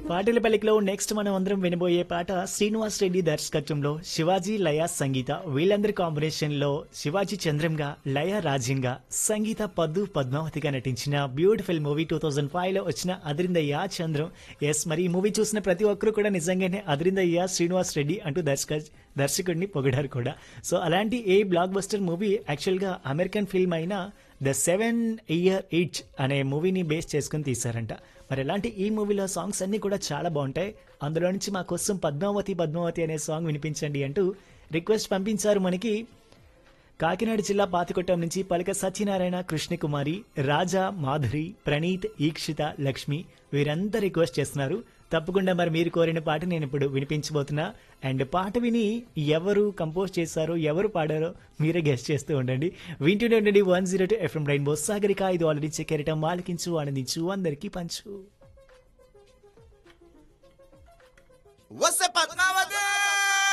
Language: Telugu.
పాటల పల్లికలో నెక్స్ట్ మనం అందరం వినబోయే పాట శ్రీనివాస్ రెడ్డి దర్శకత్వంలో శివాజీ లయ సంగీత వీళ్ళందరి కాంబినేషన్ లో శివాజీ చంద్రంగా లయ రాజ్యంగా సంగీత పద్దు పద్మావతిగా నటించిన beautiful movie two thousand five లో వచ్చిన అదిరిందయ్య చంద్రం ఎస్ మరి ఈ మూవీ చూసిన ప్రతి ఒక్కరు కూడా నిజంగానే అదిరిందయ్య శ్రీనివాస్ రెడ్డి అంటూ దర్శక దర్శకుడిని పొగిడారు కూడా సో అలాంటి a blockbuster movie actual గా అమెరికన్ ఫిల్మ్ అయిన ద సెవెన్ ఇయర్ ఇచ్ అనే మూవీని బేస్ చేసుకుని తీశారంట మరి అలాంటి ఈ మూవీలో సాంగ్స్ అన్ని కూడా చాలా బాగుంటాయి అందులో నుంచి మా కోసం పద్మావతి పద్మావతి అనే సాంగ్ వినిపించండి అంటూ రిక్వెస్ట్ పంపించారు మనకి కాకినాడ జిల్లా పాతికొట్టం నుంచి పలక సత్యనారాయణ కృష్ణకుమారి రాజా మాధురి ప్రణీత్ ఈక్షిత లక్ష్మి వీరంతా రిక్వెస్ట్ చేస్తున్నారు తప్పకుండా మరి మీరు కోరిన పాట నేను ఇప్పుడు వినిపించబోతున్నా అండ్ పాట విని ఎవరు కంపోజ్ చేశారో ఎవరు పాడారో మీరే గెస్ట్ చేస్తూ ఉండండి వింటూనే ఉండండి one zero two FM rainbow Sagarika ఇది ఆల్రెడీ చెక్కెరటం మాలకించు ఆనందించు అందరికీ పంచు వస్తే పద్మావతి